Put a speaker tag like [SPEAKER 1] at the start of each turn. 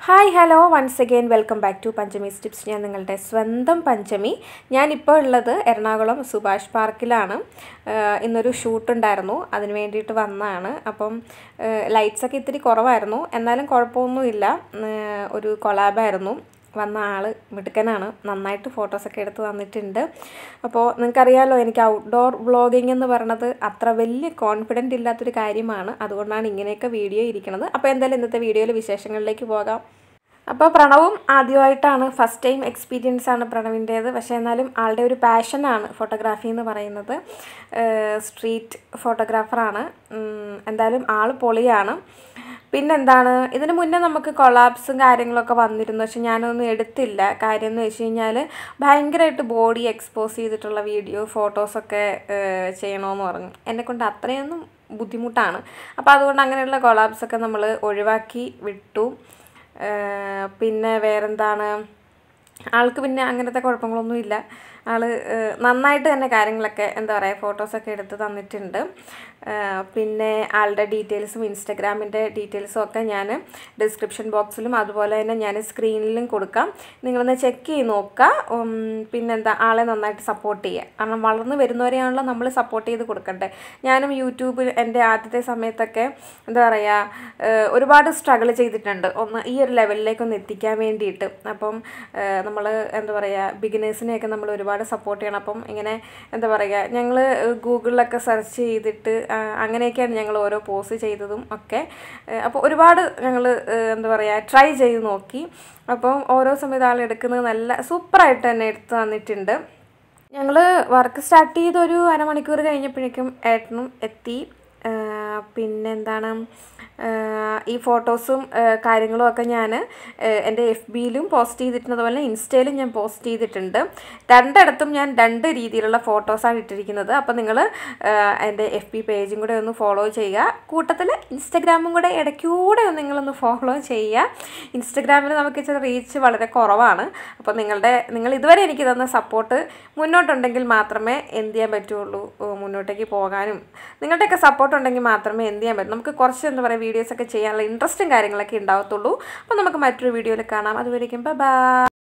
[SPEAKER 1] hi hello once again welcome back to Panchami tips ഞാൻ നിങ്ങളുടെ സ്വന്തം പഞ്ചമി ഞാനിപ്പോൾ ഉള്ളത് എറണാകുളം സുഭാഷ് പാർക്കിലാണ് ആഹ് ഇന്നൊരു ഷൂട്ട് ഉണ്ടായിരുന്നു അതിന് വേണ്ടിയിട്ട് വന്നതാണ് അപ്പം ലൈറ്റ്സൊക്കെ ഇത്തിരി കുറവായിരുന്നു എന്നാലും കുഴപ്പമൊന്നുമില്ല ആഹ് ഒരു കൊളാബായിരുന്നു വന്ന ആൾ മിടുക്കനാണ് നന്നായിട്ട് ഫോട്ടോസൊക്കെ എടുത്ത് തന്നിട്ടുണ്ട് അപ്പോൾ നിങ്ങൾക്കറിയാലോ എനിക്ക് ഔട്ട്ഡോർ വ്ളോഗിംഗ് എന്ന് പറയുന്നത് അത്ര വലിയ കോൺഫിഡൻ്റ് ഇല്ലാത്തൊരു കാര്യമാണ് അതുകൊണ്ടാണ് ഇങ്ങനെയൊക്കെ വീഡിയോ ഇരിക്കുന്നത് അപ്പോൾ എന്തായാലും ഇന്നത്തെ വീഡിയോയിൽ വിശേഷങ്ങളിലേക്ക് പോകാം അപ്പോൾ പ്രണവും ആദ്യമായിട്ടാണ് ഫസ്റ്റ് ടൈം എക്സ്പീരിയൻസ് ആണ് പ്രണവിൻ്റേത് പക്ഷേ എന്നാലും ആളുടെ ഒരു പാഷനാണ് ഫോട്ടോഗ്രാഫി എന്ന് പറയുന്നത് സ്ട്രീറ്റ് ഫോട്ടോഗ്രാഫറാണ് എന്തായാലും ആൾ പൊളിയാണ് പിന്നെന്താണ് ഇതിന് മുന്നേ നമുക്ക് കൊളാപ്സും കാര്യങ്ങളൊക്കെ വന്നിരുന്നു പക്ഷെ ഞാനൊന്നും എടുത്തില്ല കാര്യം എന്ന് വെച്ച് കഴിഞ്ഞാൽ ഭയങ്കരമായിട്ട് ബോഡി എക്സ്പോസ് ചെയ്തിട്ടുള്ള വീഡിയോ ഫോട്ടോസൊക്കെ ചെയ്യണമെന്ന് പറഞ്ഞു എന്നെക്കൊണ്ട് അത്രയൊന്നും ബുദ്ധിമുട്ടാണ് അപ്പോൾ അതുകൊണ്ട് അങ്ങനെയുള്ള കൊളാപ്സൊക്കെ നമ്മൾ ഒഴിവാക്കി വിട്ടു പിന്നെ വേറെന്താണ് ആൾക്ക് പിന്നെ അങ്ങനത്തെ കുഴപ്പങ്ങളൊന്നും ഇല്ല ആൾ നന്നായിട്ട് തന്നെ കാര്യങ്ങളൊക്കെ എന്താ പറയുക ഫോട്ടോസൊക്കെ എടുത്ത് തന്നിട്ടുണ്ട് പിന്നെ ആളുടെ ഡീറ്റെയിൽസും ഇൻസ്റ്റഗ്രാമിൻ്റെ ഡീറ്റെയിൽസും ഒക്കെ ഞാൻ ഡിസ്ക്രിപ്ഷൻ ബോക്സിലും അതുപോലെ തന്നെ ഞാൻ സ്ക്രീനിലും കൊടുക്കാം നിങ്ങളൊന്ന് ചെക്ക് ചെയ്ത് നോക്കുക പിന്നെന്താ ആളെ നന്നായിട്ട് സപ്പോർട്ട് ചെയ്യുക കാരണം വളർന്നു വരുന്നവരെയാണല്ലോ നമ്മൾ സപ്പോർട്ട് ചെയ്ത് കൊടുക്കണ്ടേ ഞാനും യൂട്യൂബിൽ എൻ്റെ ആദ്യത്തെ സമയത്തൊക്കെ എന്താ പറയുക ഒരുപാട് സ്ട്രഗിൾ ചെയ്തിട്ടുണ്ട് ഒന്ന് ഈ ഒരു ലെവലിലേക്ക് ഒന്ന് എത്തിക്കാൻ വേണ്ടിയിട്ട് അപ്പം നമ്മൾ എന്താ പറയുക ബിഗിനേഴ്സിനെയൊക്കെ നമ്മൾ ഒരുപാട് സപ്പോർട്ട് ചെയ്യണം അപ്പം ഇങ്ങനെ എന്താ പറയുക ഞങ്ങൾ ഗൂഗിളിലൊക്കെ സെർച്ച് ചെയ്തിട്ട് അങ്ങനെയൊക്കെയാണ് ഞങ്ങൾ ഓരോ പോസ്റ്റ് ചെയ്തതും ഒക്കെ അപ്പോൾ ഒരുപാട് ഞങ്ങൾ എന്താ പറയുക ട്രൈ ചെയ്ത് നോക്കി അപ്പം ഓരോ സമയത്ത് ആൾ എടുക്കുന്നത് നല്ല സൂപ്പറായിട്ട് തന്നെ എടുത്ത് തന്നിട്ടുണ്ട് ഞങ്ങൾ വർക്ക് സ്റ്റാർട്ട് ചെയ്തൊരു അരമണിക്കൂർ കഴിഞ്ഞപ്പോഴേക്കും ഏട്ടനും എത്തി പിന്നെന്താണ് ഈ ഫോട്ടോസും കാര്യങ്ങളും ഒക്കെ ഞാൻ എൻ്റെ എഫ് ബിയിലും പോസ്റ്റ് ചെയ്തിട്ടുണ്ട് അതുപോലെ ഇൻസ്റ്റയിലും ഞാൻ പോസ്റ്റ് ചെയ്തിട്ടുണ്ട് രണ്ടിടത്തും ഞാൻ രണ്ട് രീതിയിലുള്ള ഫോട്ടോസാണ് ഇട്ടിരിക്കുന്നത് അപ്പോൾ നിങ്ങൾ എൻ്റെ എഫ് ബി പേജും കൂടെ ഒന്ന് ഫോളോ ചെയ്യുക കൂട്ടത്തിൽ ഇൻസ്റ്റഗ്രാമും കൂടെ ഇടയ്ക്കൂടെ ഒന്ന് നിങ്ങളൊന്ന് ഫോളോ ചെയ്യുക ഇൻസ്റ്റഗ്രാമിൽ നമുക്ക് ഇച്ചിരി റീച്ച് വളരെ കുറവാണ് അപ്പോൾ നിങ്ങളുടെ നിങ്ങൾ ഇതുവരെ എനിക്ക് തന്ന സപ്പോർട്ട് മുന്നോട്ടുണ്ടെങ്കിൽ മാത്രമേ എന്ത് ചെയ്യാൻ പറ്റുള്ളൂ മുന്നോട്ടേക്ക് പോകാനും നിങ്ങളുടെയൊക്കെ സപ്പോർട്ട് ഉണ്ടെങ്കിൽ മാത്രമേ എന്ത് ചെയ്യാൻ പറ്റൂ നമുക്ക് കുറച്ച് എന്താ പറയുക വീഡിയോസൊക്കെ ചെയ്യാനുള്ള ഇൻട്രസ്റ്റും കാര്യങ്ങളൊക്കെ ഉണ്ടാവത്തുള്ളൂ അപ്പോൾ നമുക്ക് മറ്റൊരു വീഡിയോയിൽ കാണാം അതുവരേക്കും ബൈ